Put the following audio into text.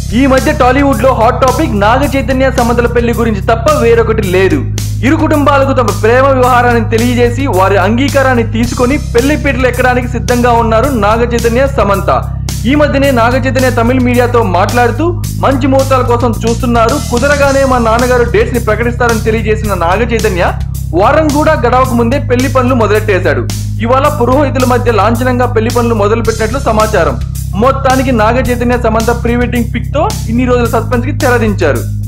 ఈ మధ్య టాలీవుడ్ లో హాట్ టాపిక్ నాగ చైతన్య సమంతల పెళ్లి గురించి తప్ప వేరొకటి లేదు ఇరు కుటుంబాలకు తమ ప్రేమ వ్యవహారాన్ని తెలియజేసి వారి అంగీకారాన్ని తీసుకొని పెళ్లి పీటలు ఎక్కడానికి సిద్ధంగా ఉన్నారు నాగ చైతన్య సమంత ఈ మధ్యనే నాగ చైతన్య తమిళ మీడియాతో మాట్లాడుతూ మంచి ముహూర్తాల కోసం చూస్తున్నారు కుదరగానే మా నాన్నగారు డేట్స్ ని ప్రకటిస్తారని తెలియజేసిన నాగ చైతన్య వారం కూడా గడవక ముందే పెళ్లి పనులు మొదలెట్టేశాడు ఇవాళ పురోహితుల మధ్య లాంఛనంగా పెళ్లి పనులు మొదలు పెట్టినట్లు సమాచారం మొత్తానికి Naga Chaitanya Samantha pre wedding pic తో ఇన్ని రోజుల సస్పెన్స్ కి తెరదించారు